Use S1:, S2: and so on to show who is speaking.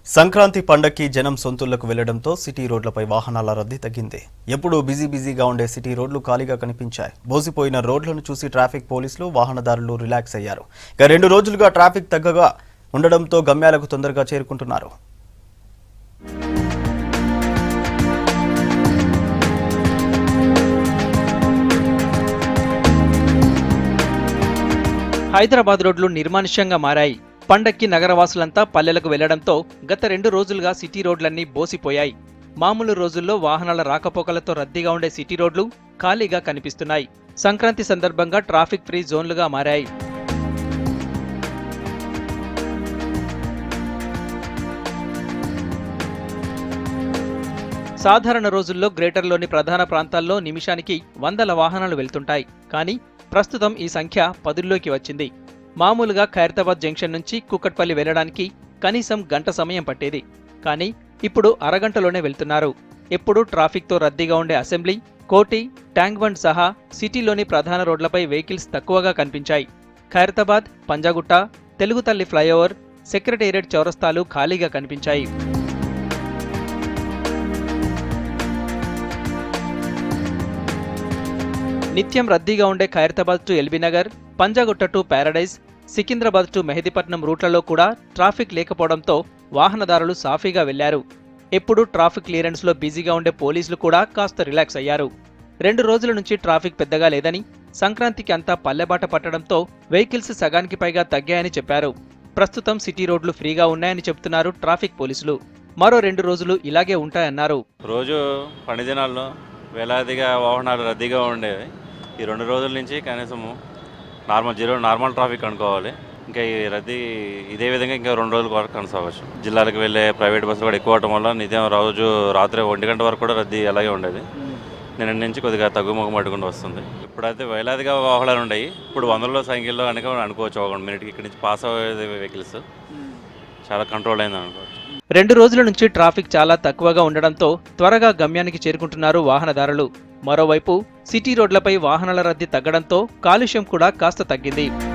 S1: సంక్రాంతి పండక్కి జనం సొంతూళ్లకు వెళ్లడంతో సిటీ రోడ్లపై వాహనాల రద్దీ తగ్గింది ఎప్పుడూ బిజీ బిజీగా ఉండే సిటీ రోడ్లు ఖాళీగా కనిపించాయి బోసిపోయిన రోడ్లను చూసి ట్రాఫిక్ పోలీసులు వాహనదారులు రిలాక్స్ అయ్యారు ఇక రెండు రోజులుగా ట్రాఫిక్ తగ్గగా ఉండడంతో గమ్యాలకు తొందరగా చేరుకుంటున్నారు
S2: హైదరాబాద్ రోడ్లు నిర్మానుష్యంగా మారాయి పండక్కి నగరవాసులంతా పల్లెలకు వెళ్లడంతో గత రెండు రోజులుగా సిటీ రోడ్లన్నీ బోసిపోయాయి మామూలు రోజుల్లో వాహనాల రాకపోకలతో రద్దీగా ఉండే సిటీ రోడ్లు ఖాళీగా కనిపిస్తున్నాయి సంక్రాంతి సందర్భంగా ట్రాఫిక్ ఫ్రీ జోన్లుగా మారాయి సాధారణ రోజుల్లో గ్రేటర్లోని ప్రధాన ప్రాంతాల్లో నిమిషానికి వందల వాహనాలు వెళ్తుంటాయి కానీ ప్రస్తుతం ఈ సంఖ్య పదుల్లోకి వచ్చింది మామూలుగా ఖైరతాబాద్ జంక్షన్ నుంచి కుక్కట్పల్లి వెళ్లడానికి కనీసం గంట సమయం పట్టేది కానీ ఇప్పుడు అరగంటలోనే వెళ్తున్నారు ఎప్పుడూ ట్రాఫిక్తో రద్దీగా ఉండే అసెంబ్లీ కోటి ట్యాంక్ బండ్ సహా సిటీలోని ప్రధాన రోడ్లపై వెహికల్స్ తక్కువగా కనిపించాయి ఖైరతాబాద్ పంజాగుట్ట తెలుగుతల్లి ఫ్లైఓవర్ సెక్రటేరియట్ చౌరస్తాలు ఖాళీగా కనిపించాయి నిత్యం రద్దీగా ఉండే Khairatabad to LB Nagar Panjagutta to Paradise Secunderabad to Mehdipatnam రూట్లలో కూడా ట్రాఫిక్ లేకపోవడంతో వాహనదారులు సాఫీగా వెళ్లారు ఎప్పుడూ ట్రాఫిక్ క్లియరెన్స్లో బిజీగా ఉండే పోలీసులు కూడా కాస్త రిలాక్స్ అయ్యారు రెండు రోజుల నుంచి ట్రాఫిక్ పెద్దగా లేదని సంక్రాంతికి అంతా పల్లెబాట పట్టడంతో వెహికల్స్ సగానికి పైగా తగ్గాయని చెప్పారు ప్రస్తుతం సిటీ రోడ్లు ఫ్రీగా ఉన్నాయని చెబుతున్నారు ట్రాఫిక్ పోలీసులు మరో రెండు రోజులు ఇలాగే ఉంటాయన్నారు
S3: రోజు పండుగ దినాల్లో వేలాదిగా వాహనాలు రద్దీగా ఉండేవి ఈ రెండు రోజుల నుంచి కనీసము నార్మల్ జీరో నార్మల్ ట్రాఫిక్ అనుకోవాలి ఇంకా ఈ రద్దీ ఇదే విధంగా ఇంకా రెండు రోజుల వరకు కొనసాగవచ్చు జిల్లాలకు వెళ్ళే ప్రైవేట్ బస్సులు కూడా ఎక్కువ అవడం వల్ల నిత్యం రోజు రాత్రి ఒంటి గంట వరకు కూడా రద్దీ అలాగే ఉండేది నిన్న నుంచి కొద్దిగా తగ్గుముఖం పట్టుకుంటూ వస్తుంది ఇప్పుడైతే వేలాదిగా వాహనాలు ఉన్నాయి ఇప్పుడు వందల్లో సంఖ్యలో కనుక అనుకోవచ్చు ఒక మినిట్కి ఇక్కడి నుంచి పాస్ అయ్యే వెహికల్స్ చాలా కంట్రోల్ అయింది అనుకోవచ్చు
S2: రెండు రోజుల నుంచి ట్రాఫిక్ చాలా తక్కువగా ఉండడంతో త్వరగా గమ్యానికి చేరుకుంటున్నారు వాహనదారులు మరోవైపు సిటీ రోడ్లపై వాహనాల రద్దీ తగ్గడంతో కాలుష్యం కూడా కాస్త తగ్గింది